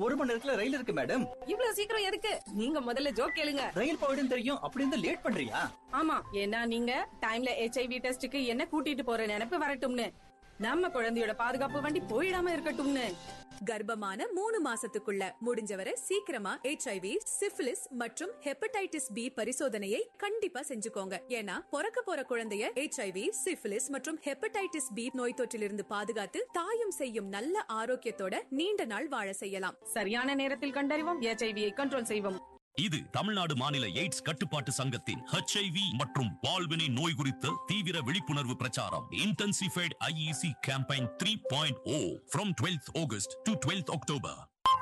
ஒரு மணி நேரத்துல ரயில் இருக்கு மேடம் இவ்வளவு சீக்கிரம் எதுக்கு நீங்க முதல்ல ஜோக் கேளுங்க ரயில் போயிடும் தெரியும் அப்படி இருந்தா லேட் பண்றியா ஆமா ஏன்னா நீங்க டைம்ல ஹெச்ஐவி டெஸ்டுக்கு என்ன கூட்டிட்டு போற நினைப்பு வரட்டும்னு நம்ம குழந்தையோட பாதுகாப்பு வண்டி போயிடாம இருக்கட்டும்னு கர்ப்பமான மூணு மாசத்துக்குள்ள முடிஞ்சவரை சீக்கிரமா ஹெச்ஐவி சிஃபிலிஸ் மற்றும் ஹெப்படைட்டிஸ் பி பரிசோதனையை கண்டிப்பா செஞ்சுக்கோங்க ஏன்னா பிறக்க போற குழந்தைய ஹெச்ஐவி சிஃபிலிஸ் மற்றும் ஹெப்படைட்டிஸ் பி நோய் தொற்றிலிருந்து பாதுகாத்து தாயும் செய்யும் நல்ல ஆரோக்கியத்தோட நீண்ட நாள் வாழ செய்யலாம் சரியான நேரத்தில் கண்டறிவோம் ஹெச்ஐவியை கண்ட்ரோல் செய்வோம் இது தமிழ்நாடு மாநில எய்ட்ஸ் கட்டுப்பாட்டு சங்கத்தின் ஹெச்ஐவி மற்றும் பால்வினை நோய் குறித்த தீவிர விழிப்புணர்வு பிரச்சாரம் intensified IEC campaign three point O from twelfth August to twelfth October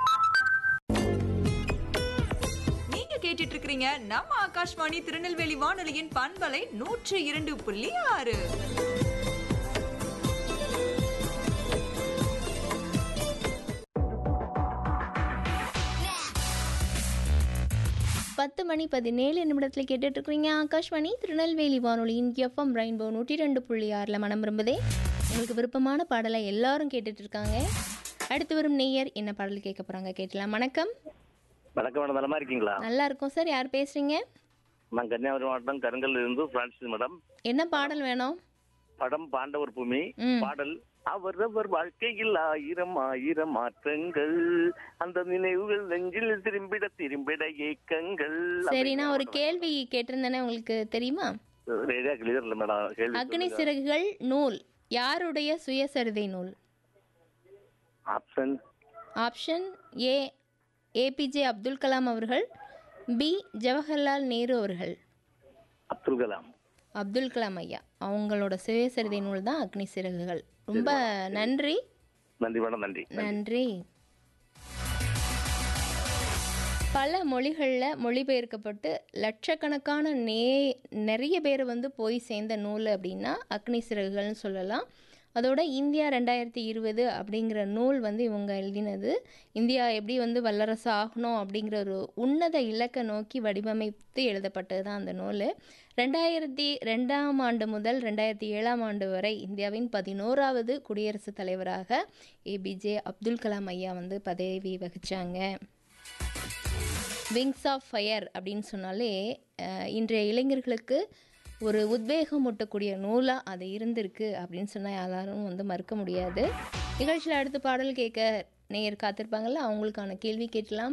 நீங்க கேட்டுட்டு இருக்கிறீங்க நம்ம ஆகாஷ்வாணி திருநெல்வேலி வானொலியின் பண்பலை நூற்று இரண்டு புள்ளி ஆறு பத்து மணி பதினேழு நிமிடத்தில் கேட்டுட்டு இருக்கிறீங்க ஆகாஷ்வாணி திருநெல்வேலி வானொலியின் எஃப்எம் ரெயின்போ நூற்றி ரெண்டு புள்ளி ஆறில் மனம் விரும்புதே உங்களுக்கு விருப்பமான பாடலை எல்லாரும் கேட்டுட்டு இருக்காங்க அடுத்து வரும் நேயர் என்ன பாடல் கேட்க போறாங்க கேட்கலாம் வணக்கம் வணக்கம் மேடம் நலமா இருக்கீங்களா நல்லா இருக்கும் சார் யார் பேசுறீங்க நான் கன்னியாகுமரி மாவட்டம் கருங்கல்ல இருந்து பிரான்சிஸ் மேடம் என்ன பாடல் வேணும் படம் பாண்டவர் பூமி ம். பாடல் அவரவர் வாழ்க்கையில் ஆயிரம் ஆயிரம் மாற்றங்கள் அந்த நினைவுகள் நெஞ்சில் திரும்பிட திரும்பிட ஏக்கங்கள் சரி நான் ஒரு கேள்வி கேட்டிருந்தேனே உங்களுக்கு தெரியுமா ரேடியா கிளியர் இல்ல மேடம் கேள்வி அக்னி சிறகுகள் நூல் யாருடைய சுயசரிதை நூல் option option A APJ Abdul Kalam அவர்கள் பி ஜவஹர்லால் நேரு அவர்கள் அப்துல் கலாம் அப்துல் கலாம் ஐயா அவங்களோட சுயசரிதை நூல் தான் அக்னி சிறகுகள் ரொம்ப நன்றி நன்றி மேடம் நன்றி நன்றி பல மொழிகளில் மொழிபெயர்க்கப்பட்டு லட்சக்கணக்கான நே நிறைய பேர் வந்து போய் சேர்ந்த நூல் அப்படின்னா அக்னி சிறகுகள்னு சொல்லலாம் அதோட இந்தியா ரெண்டாயிரத்தி இருபது அப்படிங்கிற நூல் வந்து இவங்க எழுதினது இந்தியா எப்படி வந்து வல்லரசு ஆகணும் அப்படிங்கிற ஒரு உன்னத இலக்கை நோக்கி வடிவமைத்து எழுதப்பட்டது தான் அந்த நூல் ரெண்டாயிரத்தி ரெண்டாம் ஆண்டு முதல் ரெண்டாயிரத்தி ஏழாம் ஆண்டு வரை இந்தியாவின் பதினோராவது குடியரசுத் தலைவராக ஏபிஜே அப்துல் கலாம் ஐயா வந்து பதவி வகிச்சாங்க விங்ஸ் ஆஃப் ஃபயர் அப்படின்னு சொன்னாலே அஹ், இன்றைய இளைஞர்களுக்கு ஒரு உத்வேகம் ஊட்டக்கூடிய நூலாக அது இருந்திருக்கு அப்படின்னு சொன்னால் யாரும் வந்து மறுக்க முடியாது நிகழ்ச்சியில் அடுத்த பாடல் கேட்க நேயர் காத்திருப்பாங்கல்ல அவங்களுக்கான கேள்வி கேட்கலாம்